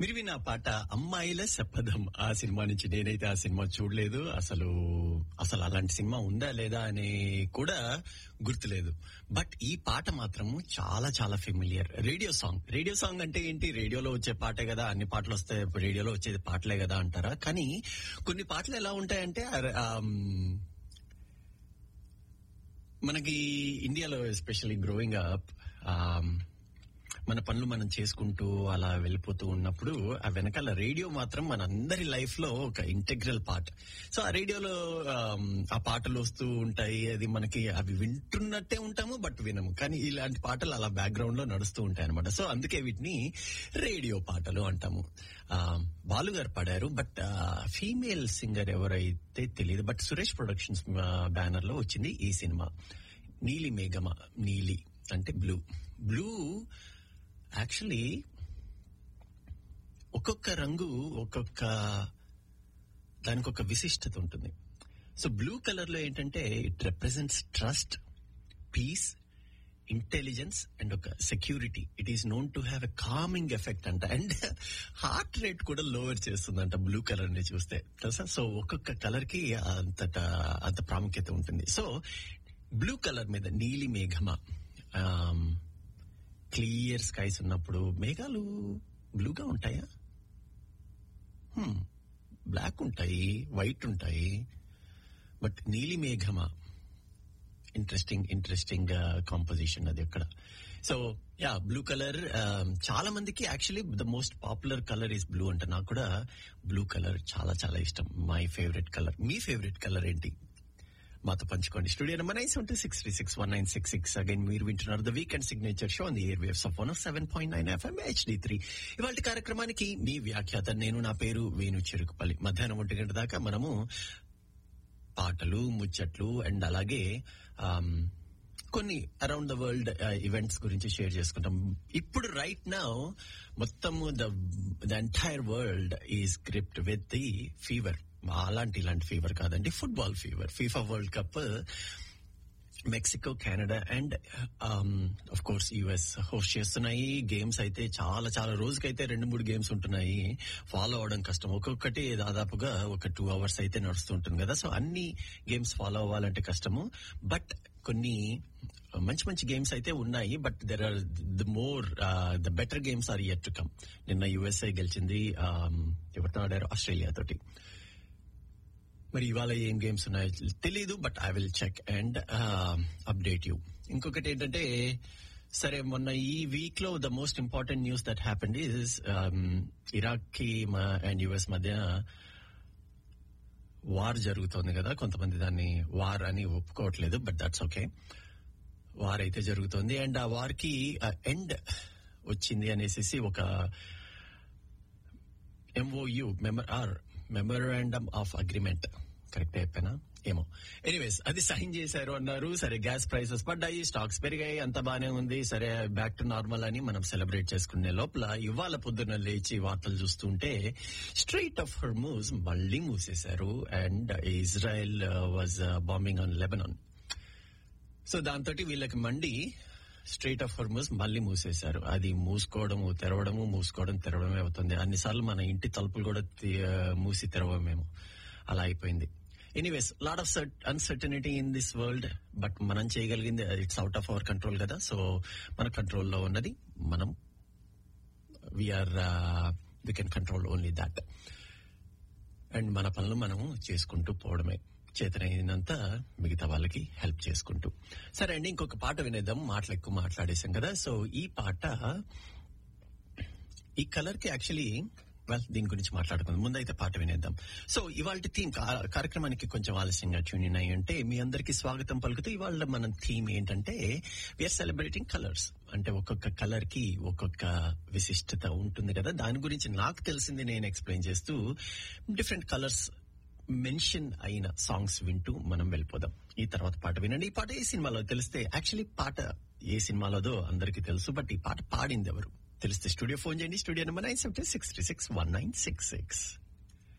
మీరు విన్న పాట అమ్మాయిల శపథం ఆ సినిమా నుంచి నేనైతే ఆ సినిమా చూడలేదు అసలు అసలు అలాంటి సినిమా ఉందా లేదా అని కూడా గుర్తులేదు బట్ ఈ పాట మాత్రము చాలా చాలా familiar radio song radio song అంటే ఏంటి రేడియోలో వచ్చే పాటే కదా అన్ని పాటలు వస్తాయి రేడియోలో వచ్చేది పాటలే కదా అంటారా కానీ కొన్ని పాటలు ఎలా ఉంటాయంటే అర- ఆమ్, మనకి ఇండియాలో ఎస్పెషల్లీ గ్రోయింగ్ అప్ మన పనులు మనం చేసుకుంటూ అలా వెళ్ళిపోతూ ఉన్నప్పుడు ఆ వెనకాల రేడియో మాత్రం మన అందరి లైఫ్ లో ఒక ఇంటెగ్రల్ పార్ట్ సో ఆ రేడియోలో ఆమ్, ఆ పాటలు వస్తూ ఉంటాయి అది మనకి అవి వింటున్నట్టే ఉంటాము బట్ వినము కానీ ఇలాంటి పాటలు అలా బ్యాక్గ్రౌండ్ లో నడుస్తూ ఉంటాయి అనమాట సో అందుకే వీటిని రేడియో పాటలు అంటాము ఆ, బాలు గారు పాడారు బట్ ఫీమేల్ సింగర్ ఎవరైతే తెలియదు బట్ సురేష్ ప్రొడక్షన్స్ బ్యానర్ లో వచ్చింది ఈ సినిమా నీలి మేఘమ నీలి అంటే బ్లూ బ్లూ యాక్చువల్లీ ఒక్కొక్క రంగు ఒక్కొక్క దానికి ఒక విశిష్టత ఉంటుంది సో బ్లూ కలర్ లో ఏంటంటే it represents trust peace intelligence and ఒక security it is known to have a calming effect అంట అండ్ హార్ట్ రేట్ కూడా లోవర్ చేస్తుందంట బ్లూ కలర్ ని చూస్తే తెలుసా సో ఒక్కొక్క కలర్ కి అంతట అంత ప్రాముఖ్యత ఉంటుంది సో బ్లూ కలర్ మీద నీలి మేఘమ క్లియర్ స్కైస్ ఉన్నప్పుడు మేఘాలు బ్లూగా ఉంటాయా బ్లాక్ ఉంటాయి వైట్ ఉంటాయి బట్ నీలి మేఘమ ఇంట్రెస్టింగ్ ఇంట్రెస్టింగ్ కాంపోజిషన్ అది అక్కడ సో యా బ్లూ కలర్ చాలా మందికి actually the most popular colour is blue అంటే నాకు కూడా బ్లూ కలర్ చాలా చాలా ఇష్టం మై ఫేవరెట్ కలర్ మీ ఫేవరెట్ కలర్ ఏంటి మాతో పంచుకోండి studio number nine seven six three six one nine six six again మీరు వింటున్నారు the weekend signature show the air waves of one seven point nine FM HD three ఇవాళ కార్యక్రమానికి మీ వ్యాఖ్యాత నేను నా పేరు వేణు చెరుకుపల్లి మధ్యాహ్నం ఒంటి గంట దాకా మనము పాటలు ముచ్చట్లు అండ్ అలాగే ఆమ్, కొన్ని అరౌండ్ ద వరల్డ్ ఈవెంట్స్ గురించి షేర్ చేసుకుంటాం ఇప్పుడు రైట్ నౌ మొత్తము the the entire world is gripped with the fever అలాంటి ఇలాంటి ఫీవర్ కాదండి football fever FIFA world cup Mexico Canada and of course US host చేస్తున్నాయి గేమ్స్ అయితే చాలా చాలా రోజుకైతే రెండు మూడు గేమ్స్ ఉంటున్నాయి ఫాలో అవడం కష్టం ఒక్కొక్కటి దాదాపుగా ఒక టూ అవర్స్ అయితే నడుస్తుంటుంది కదా సో అన్ని గేమ్స్ ఫాలో అవ్వాలంటే కష్టము బట్ కొన్ని మంచి మంచి గేమ్స్ అయితే ఉన్నాయి but there are the more the better games are yet to come నిన్న యుఎస్ఏ గెలిచింది um, ఎవరితో ఆడారు ఆస్ట్రేలియా తోటి మరి ఇవాళ ఏం గేమ్స్ ఉన్నాయో తెలీదు but I will check and update you ఇంకొకటి ఏంటంటే సరే మొన్న ఈ వీక్ లో the most important news that happened is Iraq కి అండ్ యుఎస్ మధ్య వార్ జరుగుతోంది కదా కొంతమంది దాన్ని వార్ అని ఒప్పుకోవట్లేదు బట్ దట్స్ ఓకే వార్ అయితే జరుగుతోంది అండ్ ఆ వార్ కి ఎండ్ వచ్చింది అనేసి ఒక MOU memo or memorandum of agreement correct అయిపోయినా ఏమో ఎనీవేస్ అది సైన్ చేశారు అన్నారు సరే గ్యాస్ ప్రైసెస్ పడ్డాయి స్టాక్స్ పెరిగాయి అంత బానే ఉంది సరే బ్యాక్ టు నార్మల్ అని మనం సెలబ్రేట్ చేసుకునే లోపల ఇవాళ పొద్దున్న లేచి వార్తలు చూస్తుంటే స్ట్రైట్ ఆఫ్ హర్మూజ్ మళ్ళీ మూసేశారు and Israel was bombing on Lebanon so దాంతో వీళ్ళకి మండి స్ట్రైట్ ఆఫ్ హర్మస్ మళ్ళీ మూసేశారు అది మూసుకోవడము తెరవడము మూసుకోవడం తెరవడమే అవుతుంది అన్నిసార్లు మన ఇంటి తలుపులు కూడా తీ- మూసి తెరవమేమో అలా అయిపోయింది anyways lot of uncertainty in this world but మనం చేయగలిగింది it's out of our control కదా సో మన కంట్రోల్లో ఉన్నది మనం we're we can control only that and మన పనులు మనం చేసుకుంటూ పోవడమే చేతనైనంత మిగతా వాళ్ళకి హెల్ప్ చేసుకుంటూ సరే అండి ఇంకొక పాట వినేద్దాం మాటలు ఎక్కువ మాట్లాడేశాం కదా సో ఈ పాట ఈ కలర్ కి యాక్చువల్లీ వెల్ దీని గురించి మాట్లాడుకుందాం ముందైతే పాట వినేద్దాం సో ఇవాళ థీమ్ కార్యక్రమానికి కొంచెం ఆలస్యంగా ట్యూన్ ఇన్ అయ్యి అంటే మీ అందరికీ స్వాగతం పలుకుతూ ఇవాళ మన థీమ్ ఏంటంటే విఆర్ సెలబ్రేటింగ్ కలర్స్ అంటే ఒక్కొక్క కలర్ కి ఒక్కొక్క విశిష్టత ఉంటుంది కదా దాని గురించి నాకు తెలిసింది నేను ఎక్స్ప్లెయిన్ చేస్తూ డిఫరెంట్ కలర్స్ మెన్షన్ అయిన సాంగ్స్ వింటూ మనం వెళ్ళిపోదాం ఈ తర్వాత పాట వినండి ఈ పాట ఏ సినిమాలో తెలిస్తే యాక్చువల్లీ పాట ఏ సినిమాలోదో అందరికీ తెలుసు బట్ ఈ పాట పాడింది ఎవరు తెలిస్తే స్టూడియో ఫోన్ చేయండి studio number nine seven six three six one nine six six